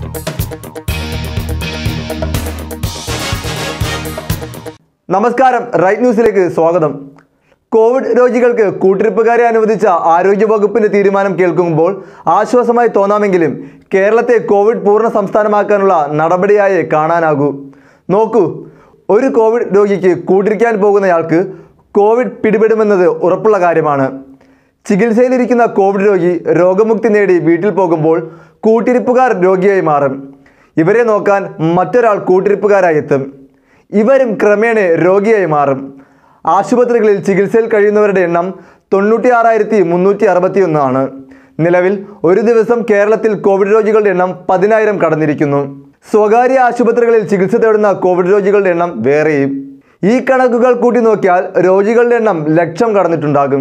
നമസ്കാരം റൈറ്റ് ന്യൂസിലേക്ക് സ്വാഗതം കോവിഡ് രോഗികൾക്ക് കൂട്ടിരിപ്പുകാരെ അനുവദിച്ച ആരോഗ്യവകുപ്പിന്റെ തീരുമാനം കേൾക്കുമ്പോൾ ആശ്വാസമായി തോന്നാമെങ്കിലും കേരളത്തെ കോവിഡ് പൂർണ്ണ സംസ്ഥാനമാക്കാനുള്ള നടപടിയായി കാണാനാകൂ നോക്കൂ ഒരു കോവിഡ് രോഗിക്ക് കൂട്ടിരിക്കാൻ പോകുന്നയാൾക്ക് കോവിഡ് പിടിപെടുമെന്നത് ഉറപ്പുള്ള കാര്യമാണ് ചികിത്സയിലിരിക്കുന്ന കോവിഡ് രോഗി രോഗമുക്തി നേടി വീട്ടിൽ പോകുമ്പോൾ കൂട്ടിരിപ്പുകാർ രോഗിയായി മാറും ഇവരെ നോക്കാൻ മറ്റൊരാൾ കൂട്ടിരിപ്പുകാരായി എത്തും ഇവരും ക്രമേണ രോഗിയായി മാറും ആശുപത്രികളിൽ ചികിത്സയിൽ കഴിയുന്നവരുടെ എണ്ണം തൊണ്ണൂറ്റി ആറായിരത്തി മുന്നൂറ്റി അറുപത്തി ആണ് നിലവിൽ ഒരു ദിവസം കേരളത്തിൽ കോവിഡ് രോഗികളുടെ എണ്ണം പതിനായിരം കടന്നിരിക്കുന്നു സ്വകാര്യ ആശുപത്രികളിൽ ചികിത്സ തേടുന്ന കോവിഡ് രോഗികളുടെ എണ്ണം വേറെയും ഈ കണക്കുകൾ കൂട്ടി നോക്കിയാൽ രോഗികളുടെ എണ്ണം ലക്ഷം കടന്നിട്ടുണ്ടാകും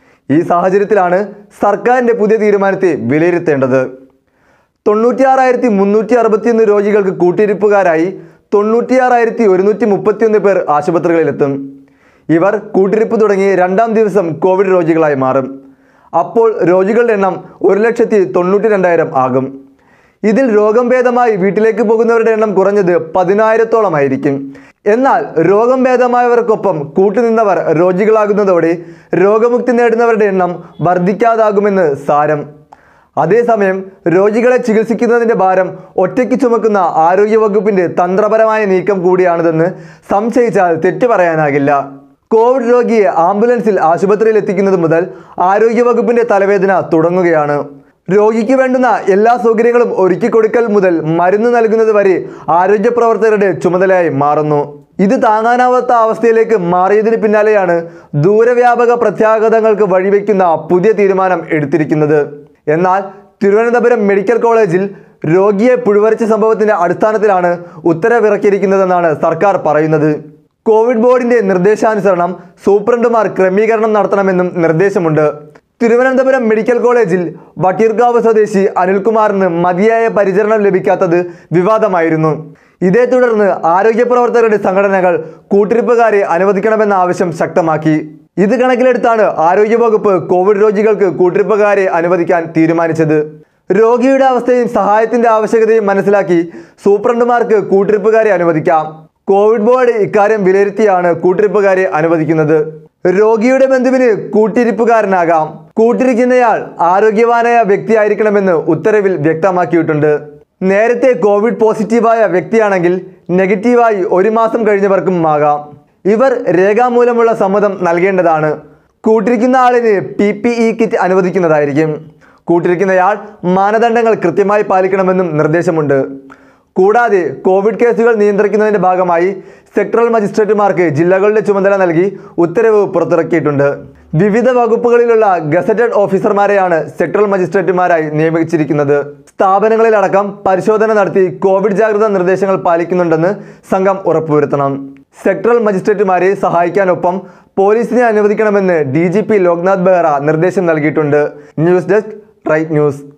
ഈ സാഹചര്യത്തിലാണ് സർക്കാരിൻ്റെ പുതിയ തീരുമാനത്തെ വിലയിരുത്തേണ്ടത് തൊണ്ണൂറ്റിയാറായിരത്തി മുന്നൂറ്റി അറുപത്തിയൊന്ന് രോഗികൾക്ക് കൂട്ടിരിപ്പുകാരായി തൊണ്ണൂറ്റിയാറായിരത്തി ഒരുന്നൂറ്റി മുപ്പത്തിയൊന്ന് പേർ ആശുപത്രികളിലെത്തും ഇവർ കൂട്ടിരിപ്പ് തുടങ്ങി രണ്ടാം ദിവസം കോവിഡ് രോഗികളായി മാറും അപ്പോൾ രോഗികളുടെ എണ്ണം ഒരു ലക്ഷത്തി തൊണ്ണൂറ്റി രണ്ടായിരം ആകും ഇതിൽ രോഗം ഭേദമായി വീട്ടിലേക്ക് പോകുന്നവരുടെ എണ്ണം കുറഞ്ഞത് പതിനായിരത്തോളമായിരിക്കും എന്നാൽ രോഗം ഭേദമായവർക്കൊപ്പം കൂട്ടുനിന്നവർ രോഗികളാകുന്നതോടെ രോഗമുക്തി നേടുന്നവരുടെ എണ്ണം വർദ്ധിക്കാതാകുമെന്ന് സാരം അതേസമയം രോഗികളെ ചികിത്സിക്കുന്നതിന്റെ ഭാരം ഒറ്റയ്ക്ക് ചുമക്കുന്ന ആരോഗ്യവകുപ്പിന്റെ തന്ത്രപരമായ നീക്കം കൂടിയാണിതെന്ന് സംശയിച്ചാൽ തെറ്റു പറയാനാകില്ല കോവിഡ് രോഗിയെ ആംബുലൻസിൽ ആശുപത്രിയിൽ എത്തിക്കുന്നത് മുതൽ ആരോഗ്യവകുപ്പിന്റെ തലവേദന തുടങ്ങുകയാണ് രോഗിക്ക് വേണ്ടുന്ന എല്ലാ സൗകര്യങ്ങളും ഒരുക്കി കൊടുക്കൽ മുതൽ മരുന്ന് നൽകുന്നത് വരെ ആരോഗ്യ പ്രവർത്തകരുടെ ചുമതലയായി മാറുന്നു ഇത് താങ്ങാനാവാത്ത അവസ്ഥയിലേക്ക് മാറിയതിന് പിന്നാലെയാണ് ദൂരവ്യാപക പ്രത്യാഘാതങ്ങൾക്ക് വഴിവെക്കുന്ന പുതിയ തീരുമാനം എടുത്തിരിക്കുന്നത് എന്നാൽ തിരുവനന്തപുരം മെഡിക്കൽ കോളേജിൽ രോഗിയെ പുഴുവരിച്ച സംഭവത്തിന്റെ അടിസ്ഥാനത്തിലാണ് ഉത്തരവിറക്കിയിരിക്കുന്നതെന്നാണ് സർക്കാർ പറയുന്നത് കോവിഡ് ബോർഡിന്റെ നിർദ്ദേശാനുസരണം സൂപ്രണ്ടുമാർ ക്രമീകരണം നടത്തണമെന്നും നിർദ്ദേശമുണ്ട് തിരുവനന്തപുരം മെഡിക്കൽ കോളേജിൽ വട്ടീർക്കാവ് സ്വദേശി അനിൽകുമാറിന് മതിയായ പരിചരണം ലഭിക്കാത്തത് വിവാദമായിരുന്നു ഇതേ തുടർന്ന് ആരോഗ്യ പ്രവർത്തകരുടെ സംഘടനകൾ കൂട്ടിരിപ്പുകാരെ അനുവദിക്കണമെന്ന ആവശ്യം ശക്തമാക്കി ഇത് കണക്കിലെടുത്താണ് ആരോഗ്യവകുപ്പ് കോവിഡ് രോഗികൾക്ക് കൂട്ടിരിപ്പുകാരെ അനുവദിക്കാൻ തീരുമാനിച്ചത് രോഗിയുടെ അവസ്ഥയും സഹായത്തിന്റെ ആവശ്യകതയും മനസ്സിലാക്കി സൂപ്രണ്ടുമാർക്ക് കൂട്ടിരിപ്പുകാരെ അനുവദിക്കാം കോവിഡ് ബോർഡ് ഇക്കാര്യം വിലയിരുത്തിയാണ് കൂട്ടിരിപ്പുകാരെ അനുവദിക്കുന്നത് രോഗിയുടെ ബന്ധുവിന് കൂട്ടിരിപ്പുകാരനാകാം കൂട്ടിരിക്കുന്നയാൾ ആരോഗ്യവാനായ വ്യക്തിയായിരിക്കണമെന്ന് ഉത്തരവിൽ വ്യക്തമാക്കിയിട്ടുണ്ട് നേരത്തെ കോവിഡ് പോസിറ്റീവായ വ്യക്തിയാണെങ്കിൽ നെഗറ്റീവായി ഒരു മാസം കഴിഞ്ഞവർക്കും ആകാം ഇവർ രേഖാമൂലമുള്ള സമ്മതം നൽകേണ്ടതാണ് കൂട്ടിരിക്കുന്ന ആളിന് പി പി ഇ കിറ്റ് അനുവദിക്കുന്നതായിരിക്കും കൂട്ടിരിക്കുന്നയാൾ മാനദണ്ഡങ്ങൾ കൃത്യമായി പാലിക്കണമെന്നും നിർദ്ദേശമുണ്ട് കൂടാതെ കോവിഡ് കേസുകൾ നിയന്ത്രിക്കുന്നതിന്റെ ഭാഗമായി സെക്ടറൽ മജിസ്ട്രേറ്റുമാർക്ക് ജില്ലകളുടെ ചുമതല നൽകി ഉത്തരവ് പുറത്തിറക്കിയിട്ടുണ്ട് വിവിധ വകുപ്പുകളിലുള്ള ഗസറ്റഡ് ഓഫീസർമാരെയാണ് സെക്ടറൽ മജിസ്ട്രേറ്റുമാരായി നിയമിച്ചിരിക്കുന്നത് സ്ഥാപനങ്ങളിലടക്കം പരിശോധന നടത്തി കോവിഡ് ജാഗ്രതാ നിർദ്ദേശങ്ങൾ പാലിക്കുന്നുണ്ടെന്ന് സംഘം ഉറപ്പുവരുത്തണം സെക്ടറൽ മജിസ്ട്രേറ്റുമാരെ സഹായിക്കാനൊപ്പം പോലീസിനെ അനുവദിക്കണമെന്ന് D G P Loknath Behra നിർദ്ദേശം നൽകിയിട്ടുണ്ട് ന്യൂസ് ഡെസ്ക് റൈറ്റ് ന്യൂസ്